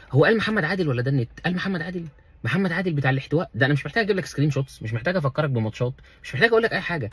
هو قال محمد عادل ولا ده النت قال محمد عادل محمد عادل بتاع الاحتواء ده انا مش محتاج اجيب لك سكرين شوتس مش محتاج افكرك بماتشات مش محتاج اقول لك اي حاجه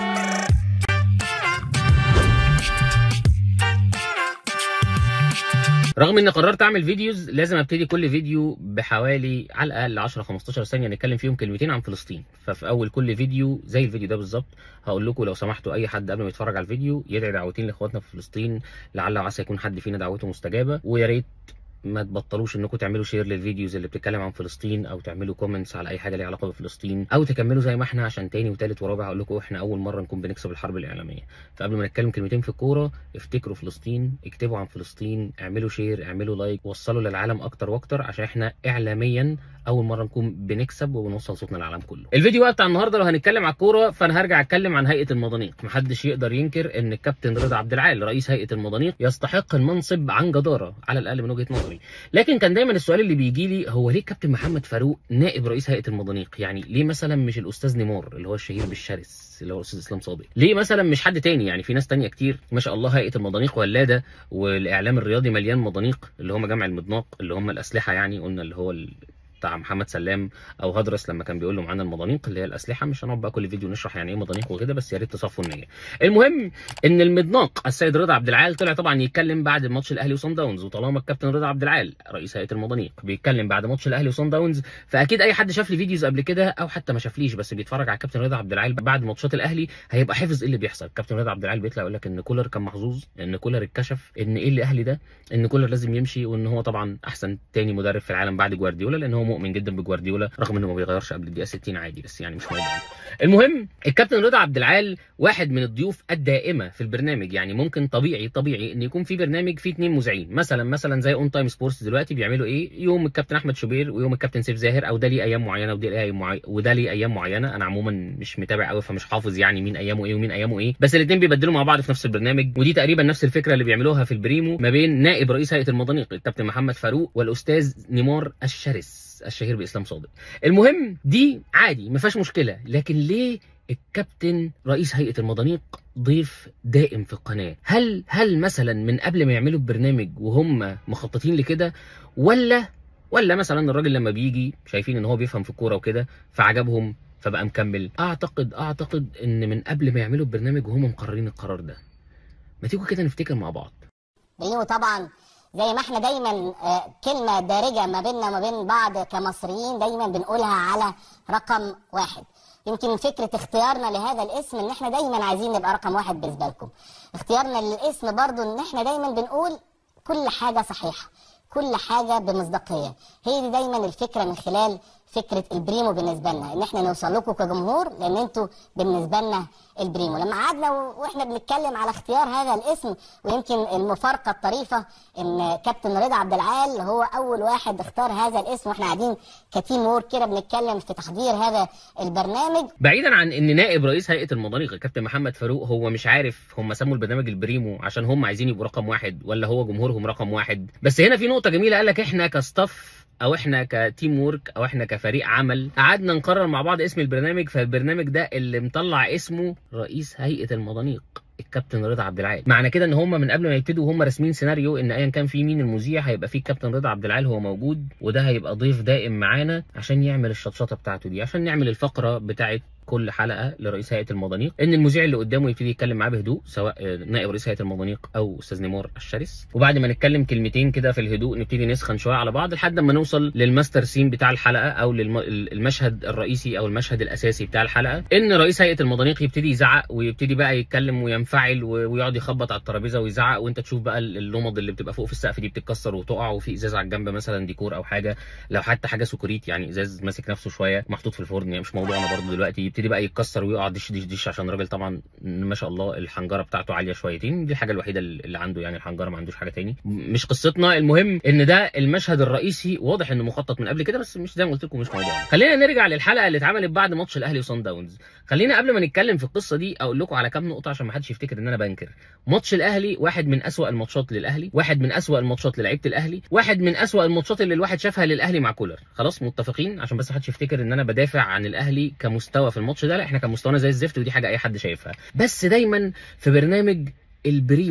رغم اني قررت اعمل فيديوز لازم ابتدي كل فيديو بحوالي على الاقل 10 15 ثانيه نتكلم فيهم كلمتين عن فلسطين ففي اول كل فيديو زي الفيديو ده بالظبط هقول لكم لو سمحتوا اي حد قبل ما يتفرج على الفيديو يدعي دعوتين لاخواتنا في فلسطين لعل وعسى يكون حد فينا دعوته مستجابه ويا ريت ما تبطلوش انكم تعملوا شير للفيديوز اللي بتتكلم عن فلسطين او تعملوا كومنتس على اي حاجه ليها علاقه بفلسطين او تكملوا زي ما احنا عشان تاني وتالت ورابع اقول لكم احنا اول مره نكون بنكسب الحرب الاعلاميه فقبل ما نتكلم كلمتين في الكوره افتكروا فلسطين اكتبوا عن فلسطين اعملوا شير اعملوا لايك وصلوا للعالم اكتر واكتر عشان احنا اعلاميا اول مره نكون بنكسب وبنوصل صوتنا للعالم كله الفيديو بقى بتاع النهارده لو هنتكلم على الكوره فانا هرجع اتكلم عن هيئه المضانيق محدش يقدر ينكر ان الكابتن رضا عبد العال رئيس هيئه المضانيق يستحق المنصب عن جداره على الاقل من وجهه نظري لكن كان دايما السؤال اللي بيجي لي هو ليه الكابتن محمد فاروق نائب رئيس هيئه المضانيق يعني ليه مثلا مش الاستاذ نيمار اللي هو الشهير بالشرس اللي هو الاستاذ اسلام صادق ليه مثلا مش حد تاني يعني في ناس تانية كتير ما شاء الله هيئه المضانيق ولاده والاعلام الرياضي مليان مضانيق اللي هم جمع المضناق اللي هم الاسلحه يعني قلنا اللي هو ال... بتاع محمد سلام او هدرس لما كان بيقول له معانا المضانيق اللي هي الاسلحه مش هنقعد بقى كل فيديو نشرح يعني ايه مضانيق وكده بس يا ريت تصفوا النيه. المهم ان المضناق السيد رضا عبد العال طلع طبعا يتكلم بعد ماتش الاهلي وصن داونز وطالما الكابتن رضا عبد العال رئيس هيئه المضانيق بيتكلم بعد ماتش الاهلي وصن داونز فاكيد اي حد شاف لي فيديوز قبل كده او حتى ما شافليش بس بيتفرج على الكابتن رضا عبد العال بعد ماتشات الاهلي هيبقى حافظ ايه اللي بيحصل الكابتن رضا عبد العال بيطلع يقول لك ان كولر كان محظوظ ان كولر اتكشف ان ايه الاهلي ده ان كولر لازم يمشي وان هو طبعا احسن تاني مدرب في العالم بعد جوارديولا لان هو مؤمن جدا بجوارديولا جوارديولا رغم انه ما بيغيرش قبل الدقيقه 60 عادي بس يعني مش موضوع المهم الكابتن رضا عبد العال واحد من الضيوف الدائمه في البرنامج يعني ممكن طبيعي طبيعي ان يكون في برنامج فيه اثنين مذيعين مثلا مثلا زي اون تايم سبورتس دلوقتي بيعملوا ايه يوم الكابتن احمد شوبير ويوم الكابتن سيف زاهر او ده ليه ايام معينه وده ليه ايام معينه وده ليه ايام معينه انا عموما مش متابع قوي فمش حافظ يعني مين ايامه ايه ومين ايامه ايه بس الاثنين بيبدلوا مع بعض في نفس البرنامج ودي تقريبا نفس الفكره اللي بيعملوها في البريمو ما بين نائب رئيس هيئه المضانيق الكابتن محمد فاروق والاستاذ نيمار الشرس الشهير باسلام صادق المهم دي عادي ما فيهاش مشكله لكن ليه الكابتن رئيس هيئه المضانيق ضيف دائم في القناه هل هل مثلا من قبل ما يعملوا البرنامج وهم مخططين لكده ولا ولا مثلا الراجل لما بيجي شايفين ان هو بيفهم في الكوره وكده فعجبهم فبقى مكمل اعتقد اعتقد ان من قبل ما يعملوا البرنامج وهم مقررين القرار ده ما تيجوا كده نفتكر مع بعض بريمو طبعا زي ما احنا دايما آه، كلمة دارجة ما بيننا وما بين بعض كمصريين دايما بنقولها على رقم واحد يمكن فكرة اختيارنا لهذا الاسم ان احنا دايما عايزين نبقى رقم واحد بالنسبة لكم اختيارنا للاسم برضو ان احنا دايما بنقول كل حاجة صحيحة كل حاجة بمصداقية هي دي دايما الفكرة من خلال فكرة البريمو بالنسبة لنا ان احنا نوصل لكم كجمهور لان انتوا بالنسبة لنا البريمو لما قعدنا و- واحنا بنتكلم على اختيار هذا الاسم ويمكن المفارقة الطريفة ان كابتن رضا عبد العال هو اول واحد اختار هذا الاسم واحنا قاعدين كتيم وورك كده بنتكلم في تحضير هذا البرنامج بعيدا عن ان نائب رئيس هيئه المضانيق الكابتن محمد فاروق هو مش عارف هم سموا البرنامج البريمو عشان هم عايزين يبقوا رقم واحد ولا هو جمهورهم رقم واحد بس هنا في نقطه جميله قال لك احنا كستاف او احنا كتيم وورك او احنا كفريق عمل قعدنا نقرر مع بعض اسم البرنامج فالبرنامج ده اللي مطلع اسمه رئيس هيئه المضانيق الكابتن رضا عبد العال معنى كده ان هم من قبل ما يبتدوا هم راسمين سيناريو ان ايا كان في مين المذيع هيبقى فيه الكابتن رضا عبد العال هو موجود وده هيبقى ضيف دائم معانا عشان يعمل الشطشطه بتاعته دي عشان نعمل الفقره بتاعه كل حلقه لرئيس هيئه المضانيق ان المذيع اللي قدامه يبتدي يتكلم معاه بهدوء سواء آه، نائب رئيس هيئه المضانيق او استاذ نيمار الشرس وبعد ما نتكلم كلمتين كده في الهدوء نبتدي نسخن شويه على بعض لحد ما نوصل للماستر سين بتاع الحلقه او للمشهد الرئيسي او المشهد الاساسي بتاع الحلقه ان رئيس هيئه المضانيق يبتدي يزعق ويبتدي بقى يتكلم وينفعل و- ويقعد يخبط على الترابيزه ويزعق وانت تشوف بقى ال- اللمض اللي بتبقى فوق في السقف دي بتتكسر وتقع وفي ازاز على الجنب مثلا ديكور او حاجه لو حتى حاجه سكريت يعني ازاز ماسك نفسه شويه محطوط في الفرن يعني مش موضوعنا برضه دلوقتي يبتدي بقى يتكسر ويقع دش دش دش عشان الراجل طبعا ما شاء الله الحنجره بتاعته عاليه شويتين دي الحاجه الوحيده اللي عنده يعني الحنجره ما عندوش حاجه تاني مش قصتنا المهم ان ده المشهد الرئيسي واضح انه مخطط من قبل كده بس مش زي ما قلت لكم مش موضوعنا خلينا نرجع للحلقه اللي اتعملت بعد ماتش الاهلي وصن داونز خلينا قبل ما نتكلم في القصه دي اقول لكم على كام نقطه عشان ما حدش يفتكر ان انا بنكر ماتش الاهلي واحد من اسوأ الماتشات للاهلي واحد من اسوأ الماتشات للعيبه الاهلي واحد من اسوأ الماتشات اللي الواحد شافها للاهلي مع كولر خلاص متفقين عشان بس محدش يفتكر ان انا بدافع عن الاهلي كمستوى في الماتش ده لا احنا كان مستوانا زي الزفت ودي حاجه اي حد شايفها بس دايما في برنامج البريمو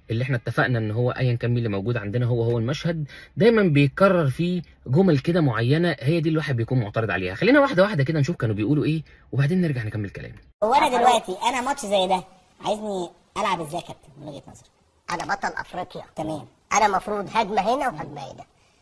اللي احنا اتفقنا ان هو ايا كان مين اللي موجود عندنا هو هو المشهد دايما بيتكرر فيه جمل كده معينه هي دي اللي الواحد بيكون معترض عليها خلينا واحده واحده كده نشوف كانوا بيقولوا ايه وبعدين نرجع نكمل كلام هو انا دلوقتي انا ماتش زي ده عايزني العب ازاي يا كابتن من وجهه نظرك انا بطل افريقيا تمام انا مفروض هجمه هنا وهجمه هنا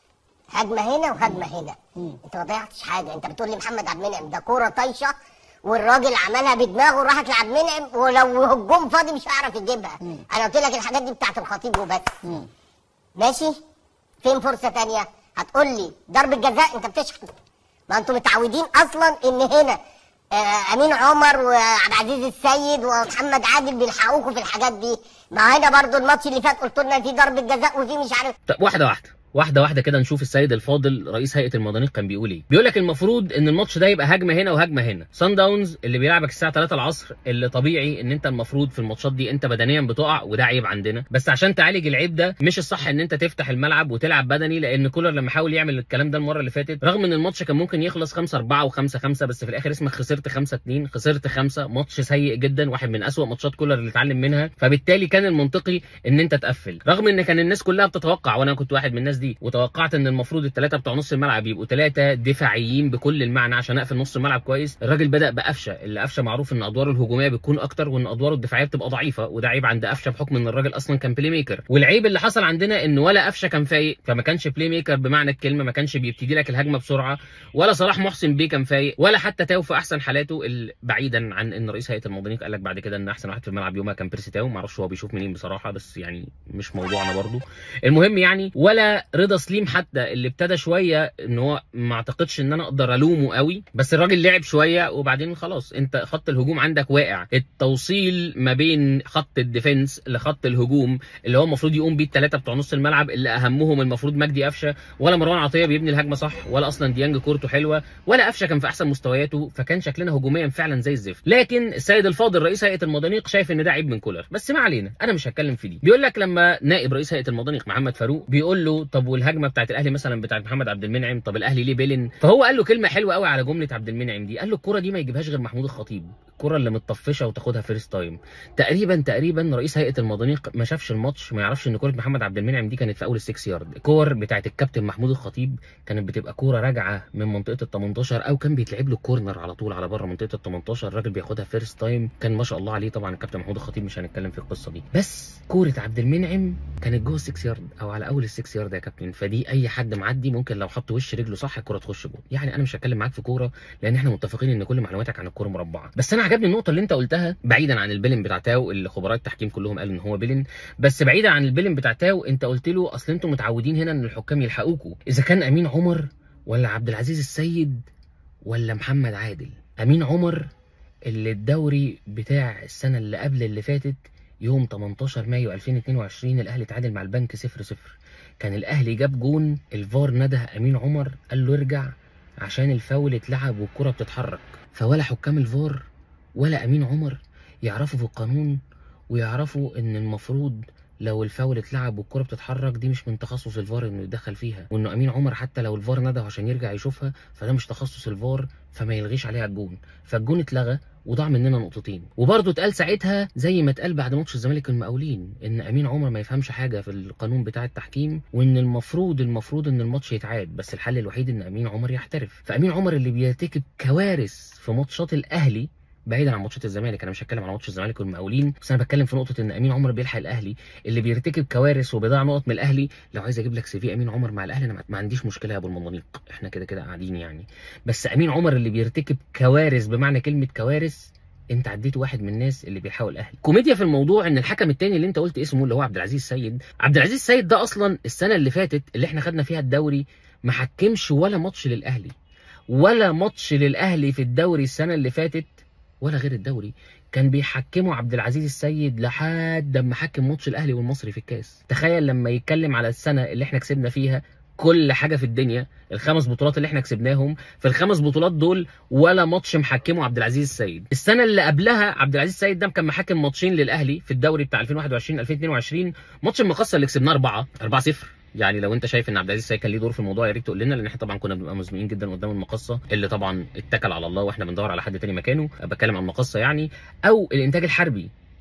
هجمه هنا وهجمه هنا مم. انت ما ضيعتش حاجه انت بتقول لي محمد عبد المنعم ده كوره طايشه والراجل عملها بدماغه وراحت لعبد المنعم ولو هجوم فاضي مش هيعرف يجيبها مم. انا قلت لك الحاجات دي بتاعت الخطيب وبس مم. ماشي فين فرصه تانية هتقول لي ضربه جزاء انت بتشحن ما انتوا متعودين اصلا ان هنا آه امين عمر وعبد العزيز السيد ومحمد عادل بيلحقوكوا في الحاجات دي ما هنا برضو الماتش اللي فات قلت لنا في ضربه جزاء وفي مش عارف طب واحده واحده واحده واحده كده نشوف السيد الفاضل رئيس هيئه المضانيق كان بيقول ايه بيقول لك المفروض ان الماتش ده يبقى هجمه هنا وهجمه هنا سان داونز اللي بيلعبك الساعه 3 العصر اللي طبيعي ان انت المفروض في الماتشات دي انت بدنيا بتقع وده عيب عندنا بس عشان تعالج العيب ده مش الصح ان انت تفتح الملعب وتلعب بدني لان كولر لما حاول يعمل الكلام ده المره اللي فاتت رغم ان الماتش كان ممكن يخلص 5 4 و5 5 بس في الاخر اسمك خسرت 5 2 خسرت 5 ماتش سيء جدا واحد من اسوأ ماتشات كولر اللي اتعلم منها فبالتالي كان المنطقي ان انت تقفل رغم ان كان الناس كلها بتتوقع وانا كنت واحد من الناس دي وتوقعت ان المفروض الثلاثه بتوع نص الملعب يبقوا ثلاثه دفاعيين بكل المعنى عشان اقفل نص الملعب كويس الراجل بدا بقفشه اللي قفشه معروف ان ادواره الهجوميه بتكون اكتر وان ادواره الدفاعيه بتبقى ضعيفه وده عيب عند قفشه بحكم ان الراجل اصلا كان بلاي ميكر والعيب اللي حصل عندنا ان ولا قفشه كان فايق فما كانش بلاي ميكر بمعنى الكلمه ما كانش بيبتدي لك الهجمه بسرعه ولا صلاح محسن بيه كان فايق ولا حتى تاو في احسن حالاته ال- بعيدا عن ان رئيس هيئه المضانيق قال لك بعد كده ان احسن واحد في الملعب يومها كان بيرسي تاو ما اعرفش هو بيشوف منين بصراحه بس يعني مش موضوعنا برضو المهم يعني ولا رضا سليم حتى اللي ابتدى شويه ان هو ما اعتقدش ان انا اقدر الومه قوي بس الراجل لعب شويه وبعدين خلاص انت خط الهجوم عندك واقع التوصيل ما بين خط الديفنس لخط الهجوم اللي هو المفروض يقوم بيه الثلاثه بتوع نص الملعب اللي اهمهم المفروض مجدي قفشه ولا مروان عطيه بيبني الهجمه صح ولا اصلا ديانج كورته حلوه ولا قفشه كان في احسن مستوياته فكان شكلنا هجوميا فعلا زي الزفت لكن السيد الفاضل رئيس هيئه المضانيق شايف ان ده عيب من كولر بس ما علينا انا مش هتكلم في دي بيقول لك لما نائب رئيس هيئه المضانيق محمد فاروق بيقول له طب والهجمه بتاعت الاهلي مثلا بتاعت محمد عبد المنعم طب الاهلي ليه بيلن فهو قال له كلمه حلوه قوي على جمله عبد المنعم دي قال له الكره دي ما يجيبهاش غير محمود الخطيب الكره اللي متطفشه وتاخدها فيرست تايم تقريبا تقريبا رئيس هيئه المضانيق ما شافش الماتش ما يعرفش ان كره محمد عبد المنعم دي كانت في اول السكس يارد الكور بتاعت الكابتن محمود الخطيب كانت بتبقى كوره راجعه من منطقه ال 18 او كان بيتلعب له كورنر على طول على بره منطقه ال 18 الراجل بياخدها فيرست تايم كان ما شاء الله عليه طبعا الكابتن محمود الخطيب مش هنتكلم في القصه دي بس كوره عبد المنعم كانت جوه السكس يارد او على اول السكس يارد يا كابتن فدي اي حد معدي ممكن لو حط وش رجله صح الكوره تخش جول يعني انا مش هتكلم معاك في كوره لان احنا متفقين ان كل معلوماتك عن الكوره مربعه بس انا عجبني النقطه اللي انت قلتها بعيدا عن البيلن بتاع تاو اللي خبراء التحكيم كلهم قالوا ان هو بيلن بس بعيدا عن البيلن بتاع تاو انت قلت له اصل انتم متعودين هنا ان الحكام يلحقوكوا اذا كان امين عمر ولا عبد العزيز السيد ولا محمد عادل امين عمر اللي الدوري بتاع السنه اللي قبل اللي فاتت يوم 18 مايو 2022 الاهلي تعادل مع البنك 0 0 كان الاهلي جاب جون الفار نده امين عمر قال له ارجع عشان الفاول اتلعب والكره بتتحرك فولا حكام الفار ولا امين عمر يعرفوا في القانون ويعرفوا ان المفروض لو الفاول اتلعب والكره بتتحرك دي مش من تخصص الفار انه يتدخل فيها وانه امين عمر حتى لو الفار نده عشان يرجع يشوفها فده مش تخصص الفار فما يلغيش عليها الجون فالجون اتلغى وضاع مننا نقطتين وبرضه اتقال ساعتها زي ما اتقال بعد ماتش الزمالك المقاولين ان امين عمر ما يفهمش حاجه في القانون بتاع التحكيم وان المفروض المفروض ان الماتش يتعاد بس الحل الوحيد ان امين عمر يحترف فامين عمر اللي بيرتكب كوارث في ماتشات الاهلي بعيدا عن ماتشات الزمالك انا مش هتكلم عن ماتش الزمالك والمقاولين بس انا بتكلم في نقطه ان امين عمر بيلحق الاهلي اللي بيرتكب كوارث وبيضيع نقط من الاهلي لو عايز اجيب لك سي في امين عمر مع الاهلي انا ما عنديش مشكله يا ابو المنانيق احنا كده كده قاعدين يعني بس امين عمر اللي بيرتكب كوارث بمعنى كلمه كوارث انت عديت واحد من الناس اللي بيحاول الاهلي كوميديا في الموضوع ان الحكم التاني اللي انت قلت اسمه اللي هو عبد العزيز السيد عبد العزيز السيد ده اصلا السنه اللي فاتت اللي احنا خدنا فيها الدوري ما حكمش ولا ماتش للاهلي ولا ماتش للاهلي في الدوري السنه اللي فاتت ولا غير الدوري كان بيحكمه عبد العزيز السيد لحد ما حكم ماتش الاهلي والمصري في الكاس تخيل لما يتكلم على السنه اللي احنا كسبنا فيها كل حاجه في الدنيا الخمس بطولات اللي احنا كسبناهم في الخمس بطولات دول ولا ماتش محكمه عبد العزيز السيد السنه اللي قبلها عبد العزيز السيد ده كان محكم ماتشين للاهلي في الدوري بتاع 2021 2022 ماتش المقصه اللي كسبناه 4 4 0 يعني لو انت شايف ان عبد العزيز السيد كان ليه دور في الموضوع يا ريت تقول لنا لان احنا طبعا كنا بنبقى مزنوقين جدا قدام المقصه اللي طبعا اتكل على الله واحنا بندور على حد تاني مكانه بتكلم عن المقصه يعني او الانتاج الحربي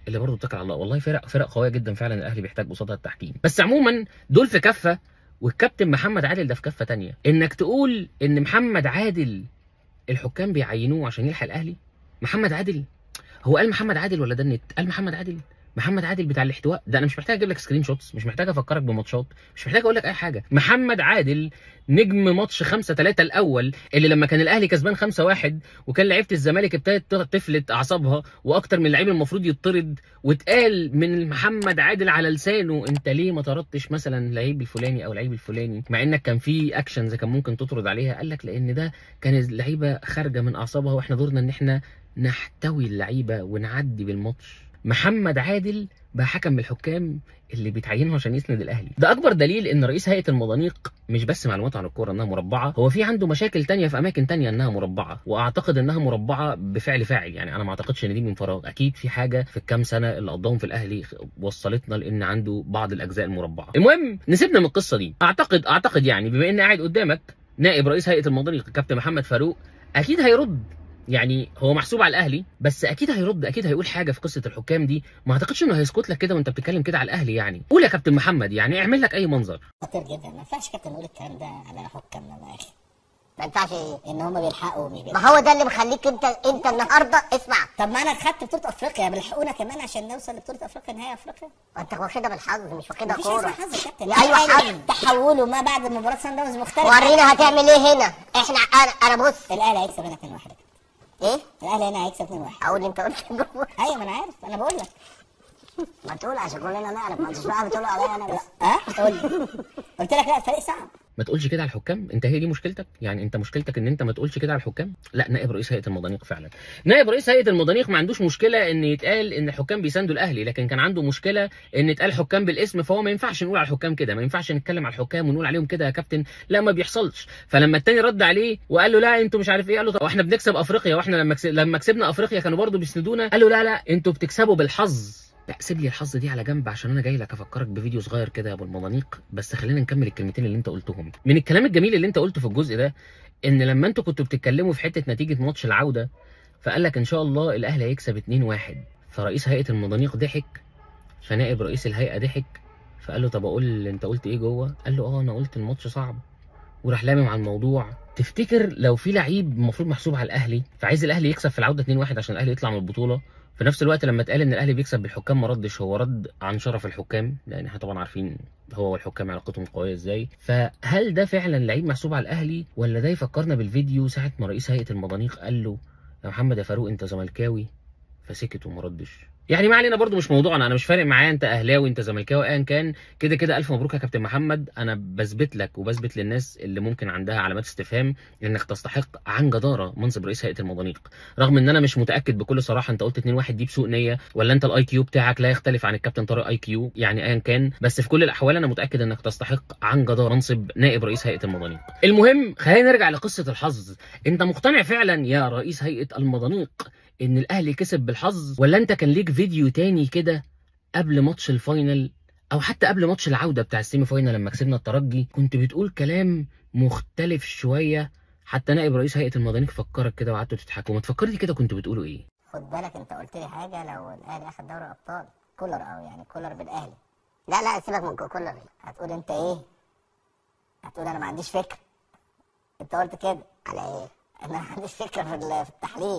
اللي برضه اتكل على الله والله فرق فرق قويه جدا فعلا الاهلي بيحتاج قصادها التحكيم بس عموما دول في كفه والكابتن محمد عادل ده في كفه تانية انك تقول ان محمد عادل الحكام بيعينوه عشان يلحق الاهلي محمد عادل هو قال محمد عادل ولا ده النت قال محمد عادل محمد عادل بتاع الاحتواء ده انا مش محتاج اجيب لك سكرين شوتس مش محتاج افكرك بماتشات مش محتاج اقول لك اي حاجه محمد عادل نجم ماتش 5 3 الاول اللي لما كان الاهلي كسبان 5 1 وكان لعيبه الزمالك ابتدت تفلت اعصابها واكتر من لعيب المفروض يطرد واتقال من محمد عادل على لسانه انت ليه ما طردتش مثلا اللعيب الفلاني او اللعيب الفلاني مع انك كان في اكشنز كان ممكن تطرد عليها قال لك لان ده كان اللعيبه خارجه من اعصابها واحنا دورنا ان احنا نحتوي اللعيبه ونعدي بالماتش محمد عادل بقى حكم من الحكام اللي بيتعينوا عشان يسند الاهلي ده اكبر دليل ان رئيس هيئه المضانيق مش بس معلوماته عن الكوره انها مربعه هو في عنده مشاكل تانية في اماكن تانية انها مربعه واعتقد انها مربعه بفعل فاعل يعني انا ما اعتقدش ان دي من فراغ اكيد في حاجه في الكام سنه اللي قضاهم في الاهلي وصلتنا لان عنده بعض الاجزاء المربعه المهم نسيبنا من القصه دي اعتقد اعتقد يعني بما ان قاعد قدامك نائب رئيس هيئه المضانيق الكابتن محمد فاروق اكيد هيرد يعني هو محسوب على الاهلي بس اكيد هيرد اكيد هيقول حاجه في قصه الحكام دي ما اعتقدش انه هيسكت لك كده وانت بتتكلم كده على الاهلي يعني قول يا كابتن محمد يعني اعمل لك اي منظر خطير جدا ما ينفعش كابتن نقول الكلام ده على حكامنا يا اخي ما ينفعش ايه ان هم بيلحقوا مش ما بيلحقوا هو ده اللي مخليك انت انت النهارده اسمع طب ما انا خدت بطوله افريقيا بيلحقونا كمان عشان نوصل لبطوله افريقيا نهائي افريقيا انت واخدها بالحظ مش واخدها مفيش حاجه كوره اسمها حظ يا كابتن ايوه الأهلي حظ تحوله ما بعد مباراه سان داونز مختلف ورينا هتعمل ايه هنا احنا انا انا بص الاهلي هيكسب هنا 2 1 ايه الاهلي هنا هيكسب 2 1 اقول انت قلت جوه ايوه ما انا عارف انا بقول لك ما تقول عشان كلنا نعرف ما انتش بقى بتقول عليا انا بس ها قول لي قلت لك لا الفريق صعب ما تقولش كده على الحكام انت هي دي مشكلتك يعني انت مشكلتك ان انت ما تقولش كده على الحكام لا نائب رئيس هيئه المضانيق فعلا نائب رئيس هيئه المضانيق ما عندوش مشكله ان يتقال ان الحكام بيساندوا الاهلي لكن كان عنده مشكله ان يتقال حكام بالاسم فهو ما ينفعش نقول على الحكام كده ما ينفعش نتكلم على الحكام ونقول عليهم كده يا كابتن لا ما بيحصلش فلما التاني رد عليه وقال له لا انتوا مش عارف ايه قال له طب احنا بنكسب افريقيا واحنا لما كسب... لما كسبنا افريقيا كانوا برضه بيسندونا قال له لا لا انتوا بتكسبوا بالحظ لا سيب لي الحظ دي على جنب عشان انا جاي لك افكرك بفيديو صغير كده يا ابو المضانيق بس خلينا نكمل الكلمتين اللي انت قلتهم من الكلام الجميل اللي انت قلته في الجزء ده ان لما انتوا كنتوا بتتكلموا في حته نتيجه ماتش العوده فقال لك ان شاء الله الاهلي هيكسب 2-1 فرئيس هيئه المضانيق ضحك فنائب رئيس الهيئه ضحك فقال له طب اقول انت قلت ايه جوه قال له اه انا قلت الماتش صعب وراح لامم على الموضوع تفتكر لو في لعيب المفروض محسوب على الاهلي فعايز الاهلي يكسب في العوده 2-1 عشان الاهلي يطلع من البطوله في نفس الوقت لما اتقال ان الاهلي بيكسب بالحكام ما ردش هو رد عن شرف الحكام لان احنا طبعا عارفين هو والحكام علاقتهم قويه ازاي فهل ده فعلا لعيب محسوب على الاهلي ولا ده يفكرنا بالفيديو ساعه ما رئيس هيئه المضانيق قال له يا محمد يا فاروق انت زملكاوي فسكت وما ردش يعني ما علينا برضو مش موضوعنا انا مش فارق معايا انت اهلاوي انت زملكاوي ايا كان كده كده الف مبروك يا كابتن محمد انا بثبت لك وبثبت للناس اللي ممكن عندها علامات استفهام انك تستحق عن جداره منصب رئيس هيئه المضانيق رغم ان انا مش متاكد بكل صراحه انت قلت 2 1 دي بسوء نيه ولا انت الاي كيو بتاعك لا يختلف عن الكابتن طارق اي كيو يعني ايا كان بس في كل الاحوال انا متاكد انك تستحق عن جداره منصب نائب رئيس هيئه المضانيق المهم خلينا نرجع لقصه الحظ انت مقتنع فعلا يا رئيس هيئه المضانيق ان الاهلي كسب بالحظ ولا انت كان ليك فيديو تاني كده قبل ماتش الفاينل او حتى قبل ماتش العوده بتاع السيمي فاينل لما كسبنا الترجي كنت بتقول كلام مختلف شويه حتى نائب رئيس هيئه المضانيق فكرك كده وقعدتوا تضحكوا ما تفكرني كده كنتوا بتقولوا ايه خد بالك انت قلت لي حاجه لو الاهلي اخد دوري ابطال كولر او يعني كولر بالاهلي لا لا سيبك من كولر هتقول انت ايه هتقول انا ما عنديش فكره انت قلت كده على ايه انا ما عنديش فكره في ال- في التحليل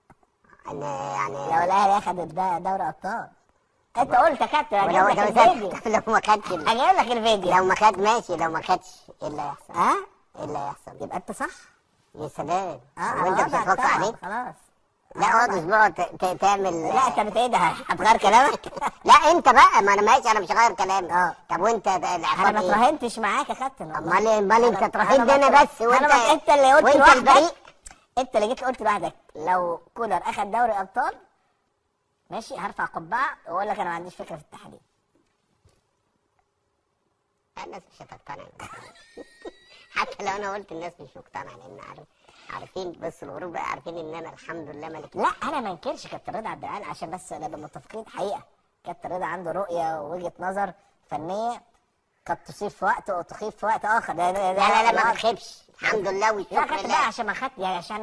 ان يعني لو الاهلي اخد الد- دوري ابطال انت قلت يا كابتن ولو هجيب لك لو الفيديو خد- لو ما خدش ال- هجيب لك الفيديو لو ما خد ماشي لو ما خدش ايه اللي هيحصل؟ ها ايه اللي هيحصل؟ يبقى انت صح يا سلام اه وانت أنا مش وضعك هتفكر طبعاً، عليك؟ خلاص لا اقعد اسبوع ت- ت- تعمل لا انت بت ايه ده هتغير كلامك لا انت بقى ما انا ماشي انا مش هغير كلامي اه. طب وانت ده انا العقاب ما ايه؟ تراهنتش معاك يا كابتن والله. امال إيه؟ امال انت أنا- تراهنت أنا انا ما- بس وانت أنا ما- انت اللي قلت وانت لوحدك البريء انت اللي جيت قلت لوحدك لو كولر اخد دوري ابطال ماشي هرفع قبعه واقول لك انا ما عنديش فكره في التحليل الناس مش هتقتنع حتى لو انا قلت الناس مش مقتنعه لان عارف عارفين بس الغرور بقى عارفين ان انا الحمد لله ملك لا انا ما انكرش كابتن رضا عبد العال عشان بس نبقى متفقين حقيقه كابتن رضا عنده رؤيه ووجهه نظر فنيه قد تصيب في وقت وتخيب في وقت اخر ده لا لا لا ما بتخيبش الحمد لله لا والشكر خدت بقى لله عشان ما خدت يعني عشان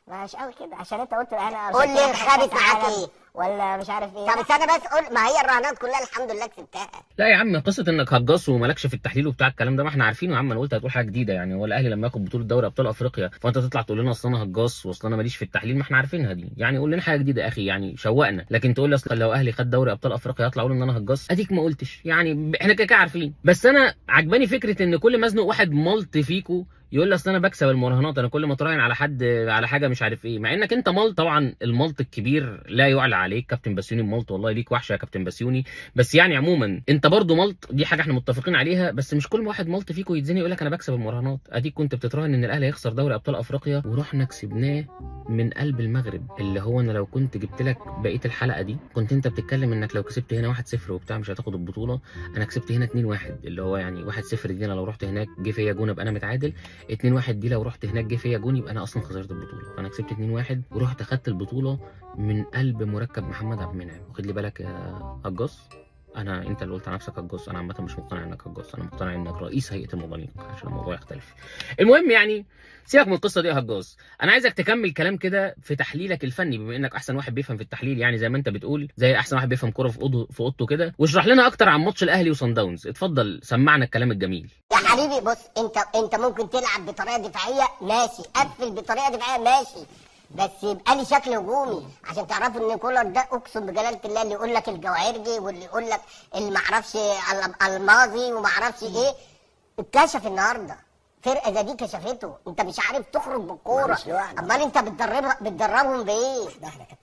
مش قوي كده عشان انت قلت انا قول لي عشان كده الخابس كأس معاك عالم ايه؟ ولا مش عارف ايه طب استنى بس قول ما هي الرهانات كلها الحمد لله كسبتها لا يا عم قصه انك هتجص ومالكش في التحليل وبتاع الكلام ده ما احنا عارفينه يا عم انا قلت هتقول حاجه جديده يعني هو الاهلي لما ياخد بطوله دوري ابطال افريقيا فانت تطلع تقول لنا اصل انا هتجص واصل انا ماليش في التحليل ما احنا عارفينها دي يعني قول لنا حاجه جديده يا اخي يعني شوقنا لكن تقول لي اصل لو اهلي خد دوري ابطال افريقيا هطلع اقول ان انا هتجص اديك ما قلتش يعني ب- احنا كده كده عارفين بس انا عجباني فكره ان كل ما ازنق واحد ملط فيكو يقول لي اصل انا بكسب المراهنات انا كل ما تراهن على حد على حاجه مش عارف ايه مع انك انت ملط طبعا الملط الكبير لا يعلى عليك كابتن بسيوني ملط والله ليك وحشه يا كابتن بسيوني بس يعني عموما انت برضو ملط دي حاجه احنا متفقين عليها بس مش كل ما واحد ملط فيكو يتزني يقول لك انا بكسب المراهنات اديك كنت بتتراهن ان الاهلي هيخسر دوري ابطال افريقيا ورحنا كسبناه من قلب المغرب اللي هو انا لو كنت جبت لك بقيه الحلقه دي كنت انت بتتكلم انك لو كسبت هنا 1-0 وبتاع مش هتاخد البطوله انا كسبت هنا 2-1 اللي هو يعني 1-0 دي انا لو رحت هناك جه فيا جون ابقى انا متعادل 2-1 دي لو رحت هناك جه فيا جون يبقى انا اصلا خسرت البطوله فانا كسبت 2-1 ورحت اخدت البطوله من قلب مركب محمد عبد المنعم واخد لي بالك يا هجاص انا انت اللي قلت على نفسك هتجص انا عامه مش مقتنع انك هتجص انا مقتنع انك رئيس هيئه المضانيق عشان الموضوع يختلف المهم يعني سيبك من القصه دي يا هجاص انا عايزك تكمل كلام كده في تحليلك الفني بما انك احسن واحد بيفهم في التحليل يعني زي ما انت بتقول زي احسن واحد بيفهم كوره في اوضه في اوضته كده واشرح لنا اكتر عن ماتش الاهلي وصن داونز اتفضل سمعنا الكلام الجميل يا حبيبي بص انت انت ممكن تلعب بطريقه دفاعيه ماشي قفل بطريقه دفاعيه ماشي بس يبقى لي شكل هجومي عشان تعرفوا ان كولر ده اقسم بجلاله الله اللي يقول لك الجواهرجي واللي يقول لك اللي ما اعرفش ال- الماضي وما اعرفش ايه اتكشف النهارده فرقه زي دي كشفته انت مش عارف تخرج بالكوره مش لوحده. امال انت بتدربها بتدربهم بايه ده يا كابتن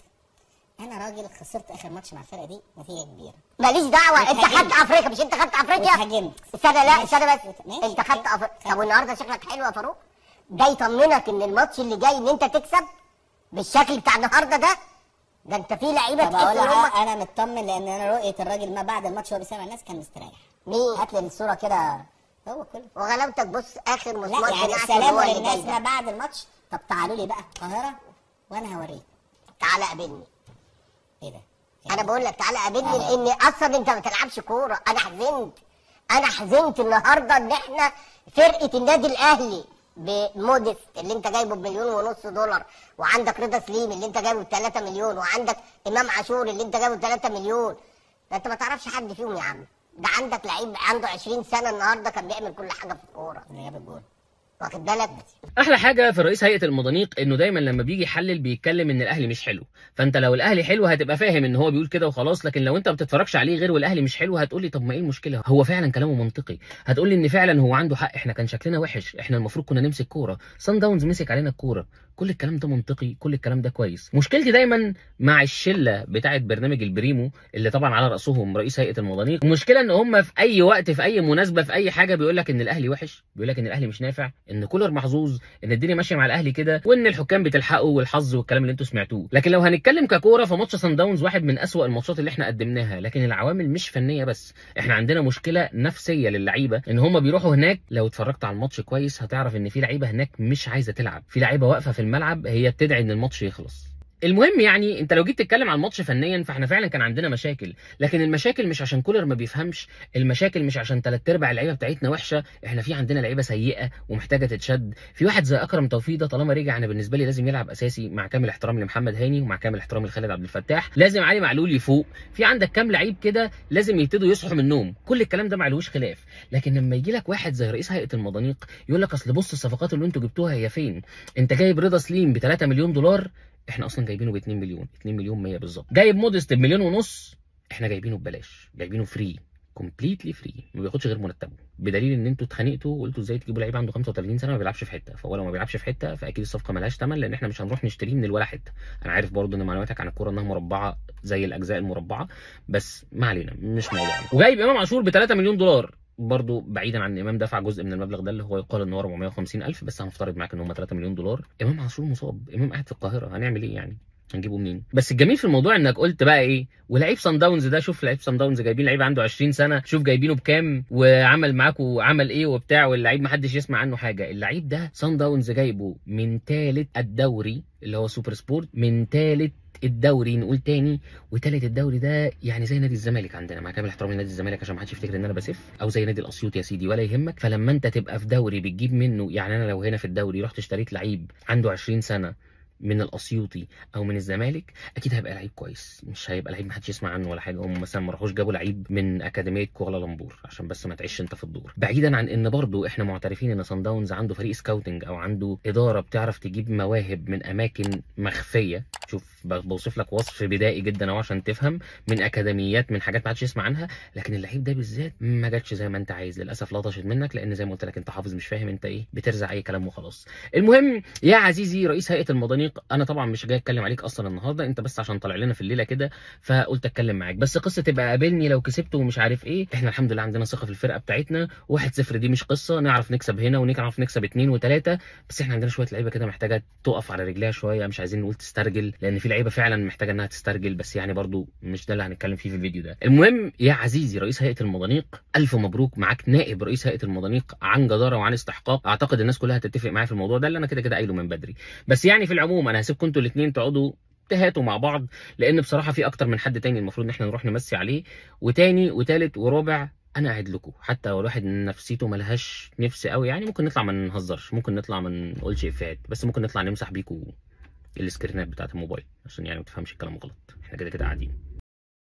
انا راجل خسرت اخر ماتش مع الفرقه دي نتيجه كبيره ماليش دعوه انت واتهاجمت. خدت افريقيا مش انت خدت افريقيا واتهاجمت. استنى لا ماشي. استنى بس ماشي. انت خدت افريقيا طب والنهارده شكلك حلو يا فاروق ده يطمنك ان الماتش اللي جاي ان انت تكسب بالشكل بتاع النهارده ده ده انت في لعيبه طب تحس اقول ان لك هم انا مطمن لان انا رؤيه الراجل ما بعد الماتش وهو بيسمع الناس كان مستريح مين هات لي الصوره كده هو كله وغلاوتك بص اخر مسمار لا في يعني نعش اللي هو سلام اللي للناس جاي ما ده. بعد الماتش طب تعالوا لي بقى القاهره وانا هوريك تعالى قابلني ايه ده انا بقول لك تعالى قابلني لان اصلا انت ما بتلعبش كوره انا حزنت انا حزنت النهارده ان احنا فرقه النادي الاهلي بموديست اللي انت جايبه بمليون ونص دولار وعندك رضا سليم اللي انت جايبه ب 3 مليون وعندك امام عاشور اللي انت جايبه ب 3 مليون ده انت ما تعرفش حد فيهم يا عم ده عندك لعيب عنده 20 سنه النهارده كان بيعمل كل حاجه في الكوره اللي جاب الجول واخد بالك احلى حاجه في رئيس هيئه المضانيق انه دايما لما بيجي يحلل بيتكلم ان الاهلي مش حلو فانت لو الاهلي حلو هتبقى فاهم ان هو بيقول كده وخلاص لكن لو انت ما بتتفرجش عليه غير والاهلي مش حلو هتقول لي طب ما ايه المشكله هو فعلا كلامه منطقي هتقول لي ان فعلا هو عنده حق احنا كان شكلنا وحش احنا المفروض كنا نمسك كوره سان داونز مسك علينا الكوره كل الكلام ده منطقي كل الكلام ده كويس مشكلتي دايما مع الشله بتاعه برنامج البريمو اللي طبعا على راسهم رئيس هيئه المضانيق المشكله ان هم في اي وقت في اي مناسبه في اي حاجه بيقول لك ان الاهلي وحش بيقول لك ان الاهلي مش نافع ان كولر محظوظ ان الدنيا ماشيه مع الاهلي كده وان الحكام بتلحقوا والحظ والكلام اللي انتوا سمعتوه لكن لو هنتكلم ككوره فماتش سان داونز واحد من اسوأ الماتشات اللي احنا قدمناها لكن العوامل مش فنيه بس احنا عندنا مشكله نفسيه للعيبه ان هم بيروحوا هناك لو اتفرجت على الماتش كويس هتعرف ان في لعيبه هناك مش عايزه تلعب في لعيبه واقفه في الملعب هي بتدعي ان الماتش يخلص المهم يعني انت لو جيت تتكلم عن الماتش فنيا فاحنا فعلا كان عندنا مشاكل لكن المشاكل مش عشان كولر ما بيفهمش المشاكل مش عشان ثلاث ارباع اللعيبه بتاعتنا وحشه احنا في عندنا لعيبه سيئه ومحتاجه تتشد في واحد زي اكرم توفيق ده طالما رجع انا بالنسبه لي لازم يلعب اساسي مع كامل احترام لمحمد هاني ومع كامل احترام لخالد عبد الفتاح لازم علي معلول يفوق في عندك كام لعيب كده لازم يبتدوا يصحوا من النوم كل الكلام ده معلوش خلاف لكن لما يجي لك واحد زي رئيس هيئه المضانيق يقول لك اصل بص الصفقات اللي انتوا جبتوها هي فين انت جايب رضا سليم ب 3 مليون دولار احنا اصلا جايبينه ب 2 مليون 2 مليون 100 بالظبط جايب مودست بمليون ونص احنا جايبينه ببلاش جايبينه فري كومبليتلي فري ما بياخدش غير مرتبه بدليل ان انتوا اتخانقتوا وقلتوا ازاي تجيبوا لعيب عنده 35 سنه ما بيلعبش في حته فهو لو ما بيلعبش في حته فاكيد الصفقه ملهاش ثمن لان احنا مش هنروح نشتريه من ولا حته انا عارف برضو ان معلوماتك عن الكوره انها مربعه زي الاجزاء المربعه بس ما علينا مش موضوعنا وجايب امام عاشور ب 3 مليون دولار برضه بعيدا عن ان امام دفع جزء من المبلغ ده اللي هو يقال ان هو 450 الف بس هنفترض معاك ان هم 3 مليون دولار امام عاشور مصاب امام قاعد في القاهره هنعمل ايه يعني هنجيبه منين بس الجميل في الموضوع انك قلت بقى ايه ولعيب سان داونز ده شوف لعيب سان داونز جايبين لعيب عنده 20 سنه شوف جايبينه بكام وعمل معاكوا عمل ايه وبتاع واللعيب ما حدش يسمع عنه حاجه اللعيب ده سان داونز جايبه من ثالث الدوري اللي هو سوبر سبورت من ثالث الدوري نقول تاني وتالت الدوري ده يعني زي نادي الزمالك عندنا مع كامل احترامي لنادي الزمالك عشان ما حدش يفتكر ان انا بسف او زي نادي الاسيوط يا سيدي ولا يهمك فلما انت تبقى في دوري بتجيب منه يعني انا لو هنا في الدوري رحت اشتريت لعيب عنده 20 سنه من الاسيوطي او من الزمالك اكيد هيبقى لعيب كويس مش هيبقى لعيب محدش يسمع عنه ولا حاجه هم مثلا ما راحوش جابوا لعيب من اكاديميه كوالالمبور عشان بس ما تعيش انت في الدور بعيدا عن ان برضو احنا معترفين ان صن داونز عنده فريق سكاوتنج او عنده اداره بتعرف تجيب مواهب من اماكن مخفيه شوف ب- بوصف لك وصف بدائي جدا اهو عشان تفهم من اكاديميات من حاجات ما حدش يسمع عنها لكن اللعيب ده بالذات ما جاتش زي ما انت عايز للاسف لطشت منك لان زي ما قلت لك انت حافظ مش فاهم انت ايه بترزع اي كلام وخلاص المهم يا عزيزي رئيس هيئه المضانيق انا طبعا مش جاي اتكلم عليك اصلا النهارده انت بس عشان طالع لنا في الليله كده فقلت اتكلم معاك بس قصه تبقى قابلني لو كسبت ومش عارف ايه احنا الحمد لله عندنا ثقه في الفرقه بتاعتنا 1-0 دي مش قصه نعرف نكسب هنا ونعرف نكسب اتنين وتلاته بس احنا عندنا شويه لعيبه كده محتاجه تقف على رجليها شويه مش عايزين نقول تسترجل لان في لعيبه فعلا محتاجه انها تسترجل بس يعني برضو مش ده اللي هنتكلم فيه في الفيديو ده المهم يا عزيزي رئيس هيئه المضانيق الف مبروك معاك نائب رئيس هيئه المضانيق عن جداره وعن استحقاق اعتقد الناس كلها هتتفق معايا في الموضوع ده اللي انا كده كده قايله من بدري بس يعني في العموم انا هسيبكم انتوا الاثنين تقعدوا تهاتوا مع بعض لان بصراحه في اكتر من حد تاني المفروض ان احنا نروح نمسي عليه وتاني وتالت ورابع انا قاعد لكم حتى لو الواحد نفسيته ملهاش نفس قوي يعني ممكن نطلع ما نهزرش ممكن نطلع ما نقولش افيهات بس ممكن نطلع نمسح بيكم السكرينات بتاعت الموبايل عشان يعني ما تفهمش الكلام غلط احنا كده كده قاعدين